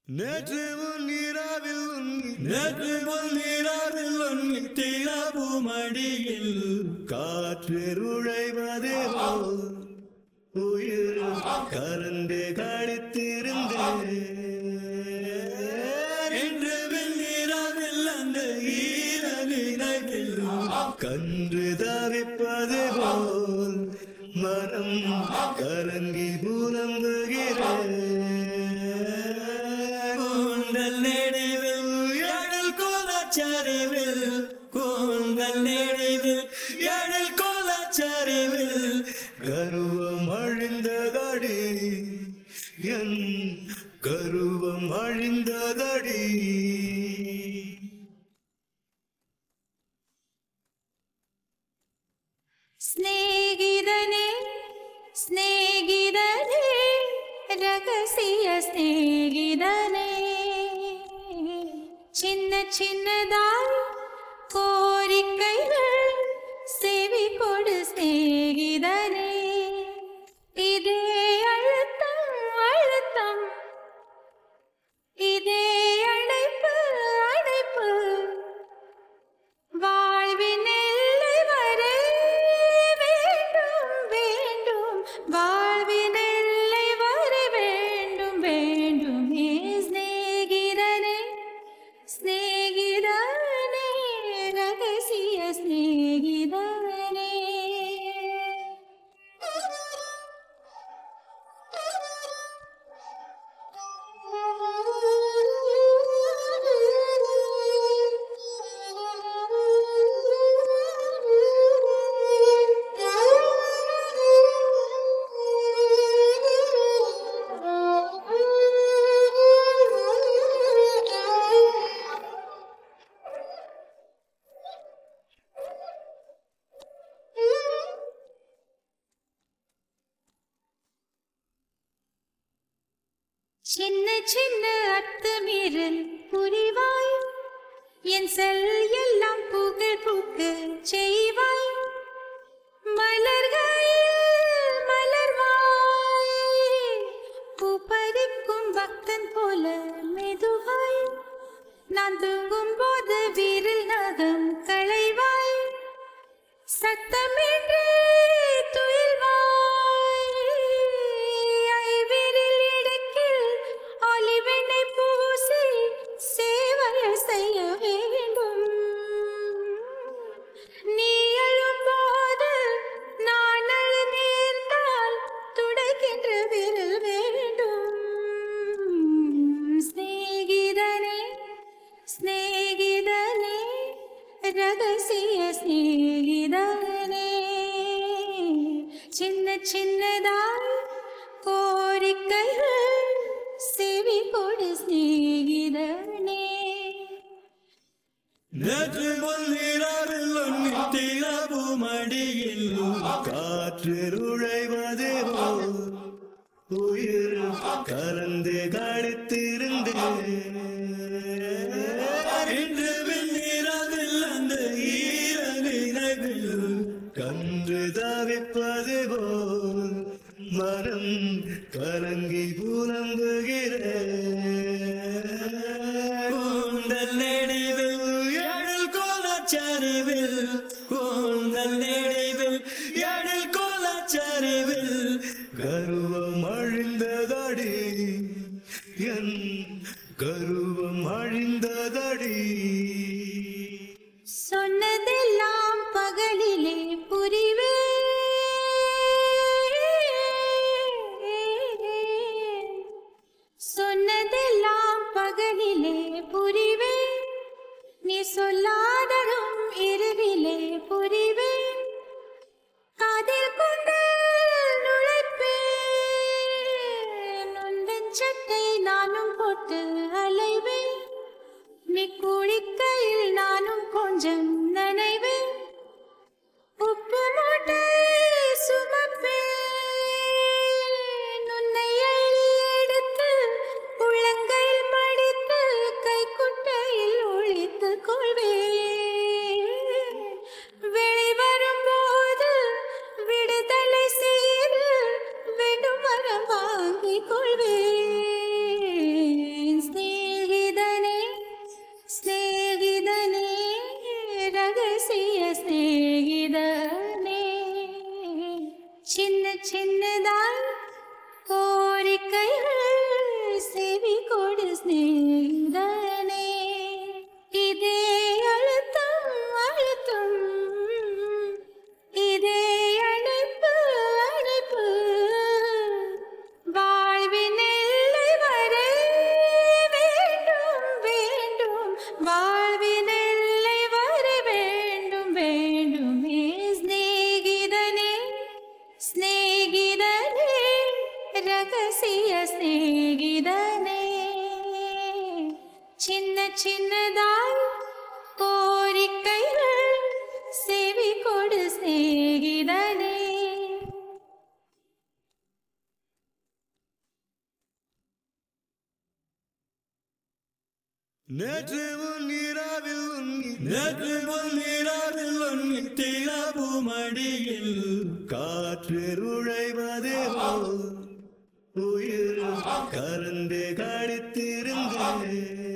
நேற்று உன் நீராவில் உன்னி நேற்று உன் நீராவில் உன்னி தீராபு மடியில் காற்று உழைவதே போல் உயிர் கலந்து கழித்திருந்தேன் என்று வெண்ணீராவில் அந்த ஈர நினைவில் கன்று தவிப்பது போல் மரம் கலங்கி புலம்புகிறேன் கூந்தல் நெடிவில் எழில் கோலச்சரிவில் கூந்தல் நெடிவில் எழில் கோலச்சரிவில் கருவம் அழிந்ததடி என் கருவம் அழிந்ததடி സ്നേഹിതനെ സ്നേഹിതനെ രഹസ്യ സ്നേഹിതനെ சின்ன சின்னதாய் கோரிக்கைகள் செவி கொடு சிநேகிதனே இதே அழுத்தம் அழுத்தம் இதே அழைப்பு அழைப்பு வாழ்வின் எல்லை வரை வேண்டும் வேண்டும் வாழ்வின் எல்லை வரை வேண்டும் வேண்டும் ஏ சிநேகிதனே சிநேகிதனே ரகசிய சிநேகிதனே சின்ன சின்ன அத்துமீறல் புரிவாய் என் செல் எல்லாம் புகழ் பூக்க செய்வாய் மலர்கள் மலர்வாய் பூ பறிக்கும் பக்தன் போல மெதுவாய் நான் தூங்கும் போது வீரில் நகம் களைவாய் சத்தமின்றி துயில்வாய் ஐவிரில் இடுக்கில் ஒளிவெண்ணை பூசி சேவைய செய்ய வேண்டும் நீ அழும்போது நான் அழ நேர்ந்தால் துடைக்கின்ற விரல் வேண்டும் சிநேகிதனே சிநேகிதனே ரகசிய சிநேகிதனே சின்ன சின்னதாய் கோரிக்கைகள் செவி கொடு சிநேகிதனே நேற்று உன் நீராவில் உன்னி தீராபு மடியில் காற்று உழைவதே போல் உயிர் கலந்து கழித்திருந்தேன் இன்று வெண்ணீராவில் அந்த ஈர நினைவில் கன்று தவிப்பது போல் மரம் கலங்கி புலம்புகிறேன் கூந்தல் நெடிவில் எழில் கோலச்சரிவில் கூந்தல் நெடிவில் எழில் கோலச்சரிவில் கருவம் அழிந்ததடி என் கருவம் அழிந்ததடி சொன்னதெல்லாம் பகலிலே புரிவே சொன்னதெல்லாம் பகலிலே புரிவே நீ சொல்லாததும் இரவிலே புரிவே காதில் கொண்டு நுழைப்பேன் உந்தன் சட்டை நானும் போட்டு அலைவேன் நீ குளிக்கையில் நானும் கொஞ்சம் நனைவேன் உப்பு மூட்டை சுமப்பேன் உன்னை அள்ளி எடுத்து உள்ளங்கையில் மடித்து கைக்குட்டையில் ஒழித்துக் கொள்வேன் வெளிவரும்போது விடுதலை செய்து விடுமரம் வாங்கிக் கொள்வேன் செவி கொடு ஸ்நேகிதனே இதே அழுத்தம் அழுத்தம் இதே அழைப்பு அழைப்பு வாழ்வின் எல்லை வரை வேண்டும் வேண்டும் வாழ்வின் எல்லை வரை வேண்டும் வேண்டுமே ஸ்நேகிதனே ஸ்நேகிதனே ரகசிய ஸ்நேகிதனே சின்ன சின்னதாய் கோரிக்கைகள் செவி கொடு ஸ்நேகிதனே நேற்று உன் நீராவில் உன்னி நேற்று உன் நீராவில் உன்னி திளபு மடியில் காற்று உழைவதே போல் உயிர் கரண்டு கடித்திருந்தேன்